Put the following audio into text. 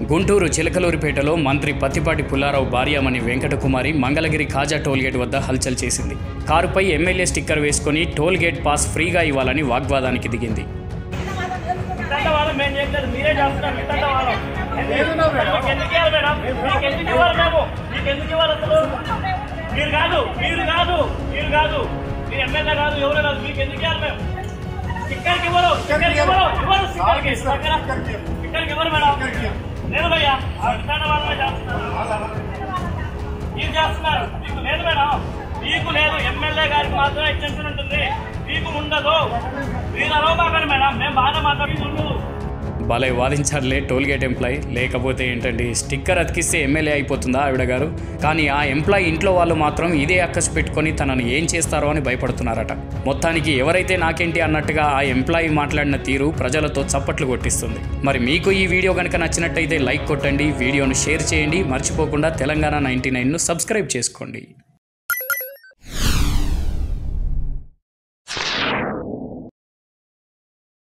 గుంటూరు చిలకలూరిపేటలో మంత్రి పత్తిపాటి పుల్లారావు భార్యామణి వెంకటకుమారి మంగళగిరి ఖాజా టోల్గేట్ వద్ద హల్చల్ చేసింది కారుపై ఎమ్మెల్యే స్టిక్కర్ వేసుకుని టోల్గేట్ పాస్ ఫ్రీగా ఇవ్వాలని వాగ్వాదానికి దిగింది ఇట్లాంటి వాళ్ళు మేము చేయట్లేదు మీరే చేస్తున్నారు ఇట్లాంటి వాళ్ళు మీకు ఎందుకు ఇవ్వాలి మేడం మీకు ఎందుకు ఇవ్వాలి మేము మీకు ఎందుకు ఇవ్వాలి అసలు మీరు కాదు మీరు కాదు మీరు కాదు మీరు ఎమ్మెల్యే కాదు ఎవరు కాదు మీకు ఎందుకు ఇవ్వాలి మేము స్టిక్కర్కి ఇవ్వరు స్టిక్కర్కి ఇవ్వరు ఇవ్వరు స్టిక్కర్కి స్టిక్కర్కి ఇవ్వరు మేడం లేదు భయ్యా ఇట్లాంటి వాళ్ళే చేస్తున్నారు మీరు చేస్తున్నారు మీకు లేదు మేడం మీకు లేదు ఎమ్మెల్యే గారికి మాత్రమే ఎక్స్టెన్షన్ ఉంటుంది మీకు ఉండదు మీరు అలవబాకండి మేడం మేము బాగా మాట్లాడి ఉండదు భలే వాదించారులే టోల్గేట్ ఎంప్లాయ్ లేకపోతే ఏంటండి స్టిక్కర్ అతికిస్తే ఎమ్మెల్యే అయిపోతుందా ఆవిడ గారు కానీ ఆ ఎంప్లాయ్ ఇంట్లో వాళ్ళు మాత్రం ఇదే అక్కసు పెట్టుకొని తనను ఏం చేస్తారో అని భయపడుతున్నారట మొత్తానికి ఎవరైతే నాకేంటి అన్నట్టుగా ఆ ఎంప్లాయీ మాట్లాడిన తీరు ప్రజలతో చప్పట్లు కొట్టిస్తుంది మరి మీకు ఈ వీడియో కనుక నచ్చినట్టయితే లైక్ కొట్టండి వీడియోను షేర్ చేయండి మర్చిపోకుండా తెలంగాణ నైంటీ నైన్ను సబ్స్క్రైబ్ చేసుకోండి